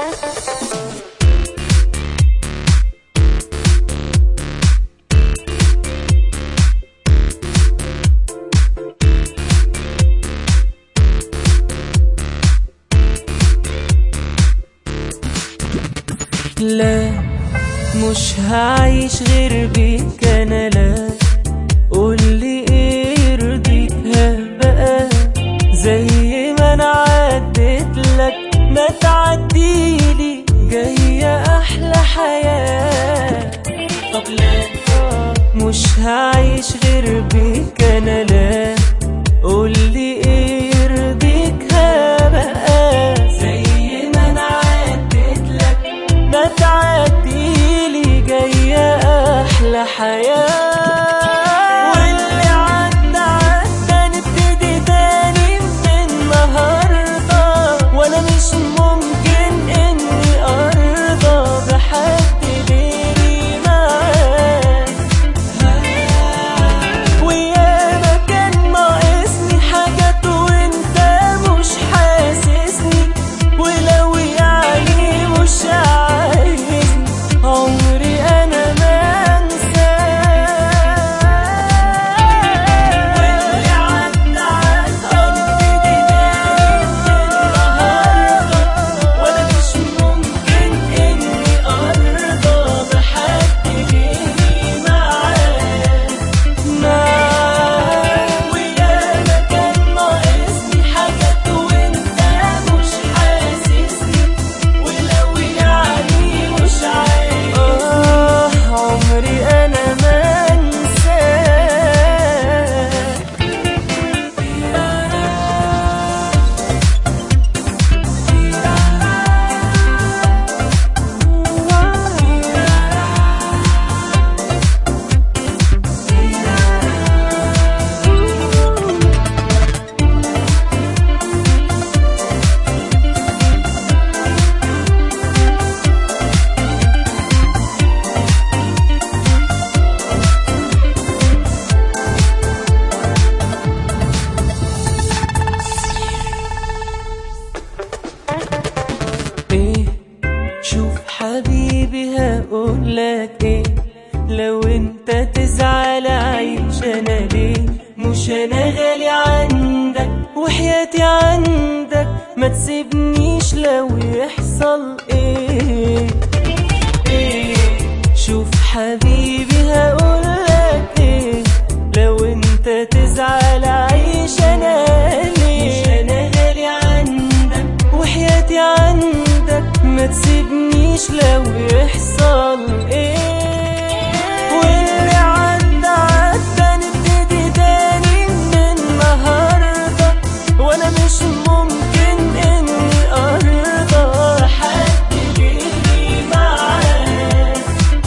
لا مش هعيش غير بيك انا لا قولي ايه يرضيك بقى زي ما انا عديت لك ما تعديلي جاية احلى حياة طب لا مش هعيش غير بيك انا لا قولي ايه يرضيك بقى زي ما انا عديت لك ما تعديلي جاية أحلى حياة واللي عدى عدى نبتدي تاني من النهاردة وأنا مش ممكن إني أرضى بحد غيري معاك وياما كان ناقصني حاجات وانت مش حاسسني ولو يعني مش عايزني عمري انا ما انساك واللي عدى عدى نبتدي تاني من النهارده وانا مش ممكن اني ارضى بحد غيري معاك معاك وياما كان ناقصني حاجات وانت مش حاسسني ولو يعني مش عايز آه عمري انا ما انساك ايه شوف حبيبي هقولك ايه لو انت تزعل عيش انا ليه مش انا غالي عندك وحياتي عندك ما تسيبنيش لو يحصل ايه ايه شوف حبيبي هقولك ايه لو انت تزعل عيش انا ليه مش انا غالي عندك وحياتي عندك ما تسيبنيش لو يحصل ايه واللي عدى عدى نبتدي تاني من النهارده وانا مش ممكن اني ارضى حد غيري معاك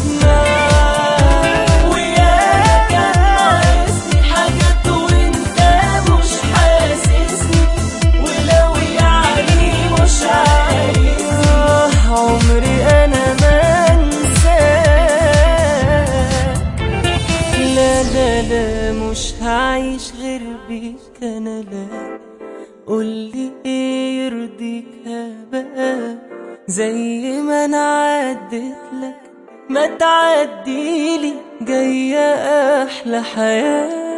معاك وياك كان ناقصني حاجات وانت مش حاسسني ولو يعني مش عايز آه عمري انا ما انساك لا لا لا مش هعيش غير بيك انا لا قولي ايه يرضيك بقى زي ما انا عديت لك ما تعديلي جاية احلى حياه